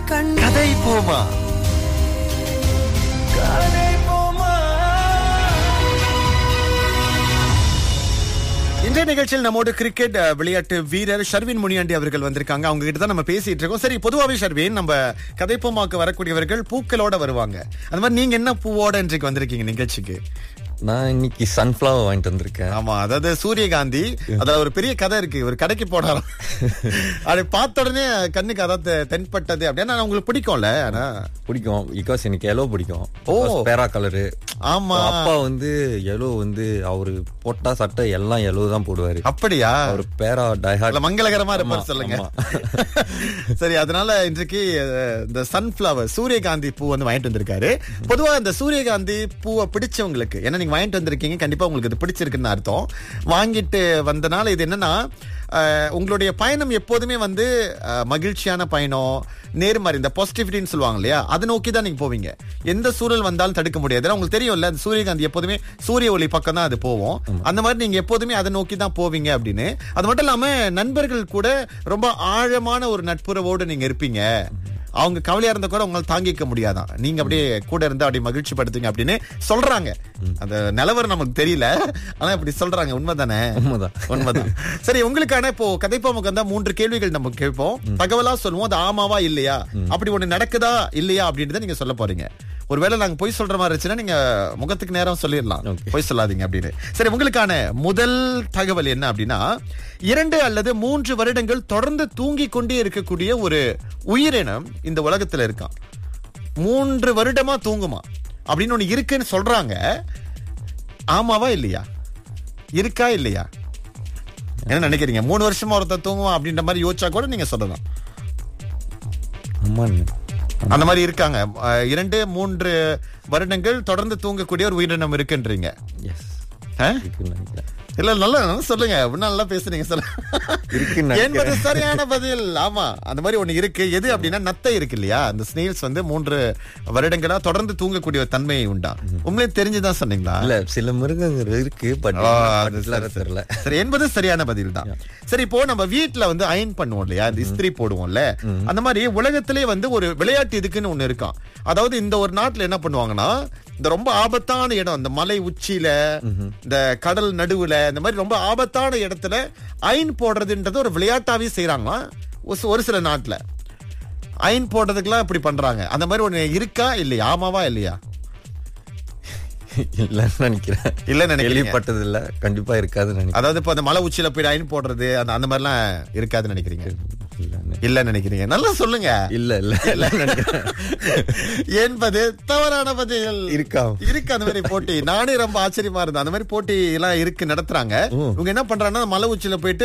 கண் கதை போமா கதை போமா இன்றைய நிகழ்ச்சியில் நம்மோடு கிரிக்கெட் அஹ், விளையாட்டு வீரர் ஷர்வின் முனியாண்டி அவர்கள் வந்திருக்காங்க அவங்க கிட்ட தான் நம்ம பேசிட்டு இருக்கோம் சரி பொதுவாவே ஷர்வின் நம்ம கதைப்போமாக்கு வரக்கூடியவர்கள் பூக்களோட வருவாங்க அந்த மாதிரி நீங்க என்ன பூவோட இன்றைக்கு வந்திருக்கீங்க நிகழ்ச்சிக்கு நான் இன்னைக்கு சன்ஃபிளவர் வாங்கிட்டு வந்திருக்கேன் ஆமா அதாவது சூரியகாந்தி அதுல ஒரு பெரிய கதை இருக்கு ஒரு கடைக்கு போனாலும் அதை பார்த்த உடனே கண்ணுக்கு அதாவது தென்பட்டது அப்படின்னா உங்களுக்கு பிடிக்கும்ல ஆனா பிடிக்கும் பிகாஸ் எனக்கு எல்லோ பிடிக்கும் ஓ. பேரா கலரு ஆமா அப்பா வந்து எல்லோ வந்து அவரு போட்டா சட்டை எல்லாம் எல்லோ தான் போடுவாரு அப்படியா அவர் பேரா டைஹார்ட் அதுல மங்களகரமா ஆமா, இருப்பார் சொல்லுங்க ஆமா. சரி அதனால இன்றைக்கு அஹ், இந்த சன்ஃபிளவர் சூரியகாந்தி பூ வந்து வாங்கிட்டு வந்திருக்காரு பொதுவா இந்த சூரியகாந்தி பூவை பிடிச்சவங்களுக்கு ஏன்னா நீங்க வாங்கிட்டு வந்திருக்கீங்க கண்டிப்பா உங்களுக்கு இது பிடிச்சிருக்குன்னு அர்த்தம் வாங்கிட்டு வந்தனால இது என்னன்னா அஹ், உங்களுடைய பயணம் எப்போதுமே வந்து அஹ், மகிழ்ச்சியான பயணம் நேர்மாறி இந்த பாசிட்டிவிட்டின்னு சொல்லுவாங்க இல்லையா அதை நோக்கி தான் நீங்க போவீங்க எந்த சூழல் வந்தாலும் தடுக்க முடியாது ஏன்னா உங்களுக்கு தெரியும்ல அந்த சூரியகாந்தி எப்போதுமே சூரிய ஒளி பக்கம் தான் அது போவோம் அந்த மாதிரி நீங்க எப்போதுமே அதை நோக்கி தான் போவீங்க அப்படின்னு அது மட்டும் இல்லாம நண்பர்கள் கூட ரொம்ப ஆழமான ஒரு நட்புறவோடு நீங்க இருப்பீங்க அவங்க கவலையா இருந்தா கூட உங்களால தாங்கிக்க முடியாதான் நீங்க அப்படியே கூட இருந்து அப்படியே மகிழ்ச்சி படுத்துங்க அப்படின்னு சொல்றாங்க அந்த நிலவரம் நமக்கு தெரியல ஆனா இப்படி சொல்றாங்க உண்மைதானே உண்மைதான். உண்மைதான் சரி உங்களுக்கான இப்போ கதைப்பாமுக்கு வந்தா மூன்று கேள்விகள் நம்ம கேட்போம் தகவலா சொல்லுவோம் அது ஆமாவா இல்லையா அப்படி ஒண்ணு நடக்குதா இல்லையா அப்படின்றத நீங்க சொல்ல போறீங்க ஒருவேளை நாங்க பொய் சொல்ற மாதிரி இருந்துச்சுன்னா நீங்க முகத்துக்கு நேரம் சொல்லிடலாம் Okay. பொய் சொல்லாதீங்க அப்படின்னு சரி உங்களுக்கான முதல் தகவல் என்ன அப்படின்னா இரண்டு அல்லது மூன்று வருடங்கள் தொடர்ந்து தூங்கி கொண்டே இருக்கக்கூடிய ஒரு உயிரினம் இந்த உலகத்துல இருக்கான் மூன்று வருடமா தூங்குமா அப்படின்னு ஒண்ணு இருக்குன்னு சொல்றாங்க ஆமாவா இல்லையா இருக்கா இல்லையா என்ன நினைக்கிறீங்க மூணு வருஷமா ஒருத்தர் தூங்குவான் அப்படின்ற மாதிரி யோசிச்சா கூட நீங்க சொல்லலாம் ஆமாங்க அந்த மாதிரி இருக்காங்க அஹ், இரண்டு மூன்று வருடங்கள் தொடர்ந்து தூங்கக்கூடிய ஒரு உயிரினம் இருக்குன்றீங்க எஸ் ஆ? இருக்குன்னு நினைக்கிறேன் இல்ல நல்லா நல்லா சொல்லுங்க இன்னும் நல்லா பேசுறீங்க சொல்லுங்க இருக்குன்னு நினைக்கிறேன். என்பது சரியான பதில் ஆமா அந்த மாதிரி ஒண்ணு இருக்கு எது அப்படின்னா நத்தை இருக்கு இல்லையா அந்த ஸ்னேல்ஸ் வந்து மூன்று வருடங்களா தொடர்ந்து தூங்கக்கூடிய ஒரு தன்மை உண்டா உங்களே தெரிஞ்சுதான் சொன்னீங்களா இல்ல சில மிருகங்கள் இருக்கு பட் ஆ, அது சரி, சரி. தெரியல சரி என்பது சரியான பதில் தான் சரி இப்போ நம்ம வீட்ல வந்து அயன் பண்ணுவோம் இல்லையா இந்த இஸ்திரி போடுவோம்ல அந்த மாதிரி உலகத்திலே வந்து ஒரு விளையாட்டு இதுக்குன்னு ஒண்ணு இருக்கான் அதாவது இந்த ஒரு நாட்டுல என்ன பண்ணுவாங்கன்னா இந்த ரொம்ப ஆபத்தான இடம் இந்த மலை உச்சியில இந்த கடல் நடுவுல இந்த மாதிரி ரொம்ப ஆபத்தான இடத்துல அயன் போடுறதுன்றது ஒரு விளையாட்டாவே செய்யறாங்களாம் ஒரு- ஒரு சில நாட்டுல அயன் போடுறதுக்குலாம் இப்படி பண்றாங்க அந்த மாதிரி ஒண்ணு இருக்கா இல்லையா ஆமாவா இல்லையா இல்லன்னு நினைக்கிறேன் இல்லன்னு நினைக்கிறீங்க. கேள்விப்பட்டது இல்ல கண்டிப்பா இருக்காதுன்னு நினைக்கிறேன் அதாவது இப்ப அந்த மலை உச்சியில போய் அயன் போடுறது அந்த அந்த மாதிரிலாம் இருக்காதுன்னு நினைக்கிறீங்க இல்லன்னு. இல்ல நினைக்கிறீங்க நல்லா சொல்லுங்க இல்ல இல்ல இல்ல நினைக்கிறேன் என்பது தவறான பதில் இருக்கா? இருக்கு அந்த மாதிரி போட்டி நானே ரொம்ப ஆச்சரியமா இருந்தேன் அந்த மாதிரி போட்டி எல்லாம் இருக்கு நடத்துறாங்க இவங்க என்ன பண்றாங்கன்னா மலை உச்சியில போயிட்டு